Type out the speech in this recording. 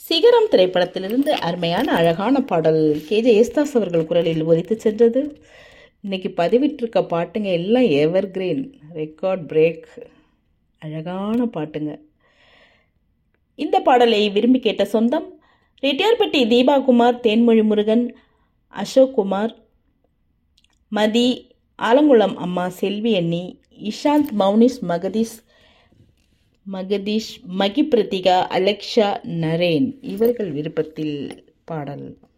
சிகரம் திரைப்படத்திலிருந்து அருமையான அழகான பாடல் கேஜே யேசுதாஸ் அவர்கள் குரலில் ஒலித்து சென்றது இன்னைக்கு பதிவிட்டிருக்க பாட்டுங்க எல்லாம் எவர் கிரீன் ரெக்கார்ட் பிரேக் அழகான பாட்டுங்க இந்த பாடலை விரும்பி கேட்ட சொந்தம் ரெட்டியார்பட்டி தீபாகுமார் தேன்மொழி முருகன் அசோக் குமார் மதி ஆலங்குளம் அம்மா செல்வி அண்ணி இஷாந்த் மௌனிஸ் மகதீஷ் மகதீஷ் மகி பிரதிகா அலெக்ஷா நரேன் இவர்கள் விருப்பத்தில் பாடல்